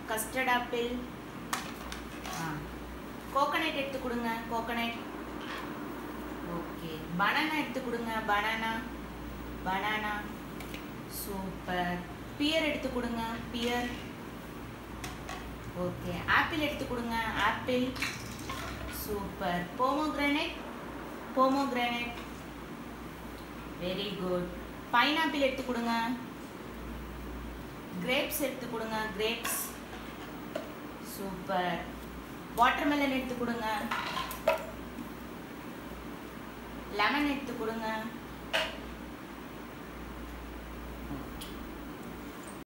custard apple coconut எடுத்து கொடுங்க coconut okay banana எடுத்து கொடுங்க பனானா பனானா சூப்பர் பியர் எடுத்து கொடுங்க பியர் ஓகே ஆப்பிள் எடுத்து கொடுங்க apple super pomegranate pomegranate very good pineapple எடுத்து கொடுங்க கிரேப்ஸ் எடுத்து கொடுங்க கிரேப்ஸ் சூப்பர் வாட்டர்மெலன் எடுத்து கொடுங்க லெமன் எடுத்து கொடுங்க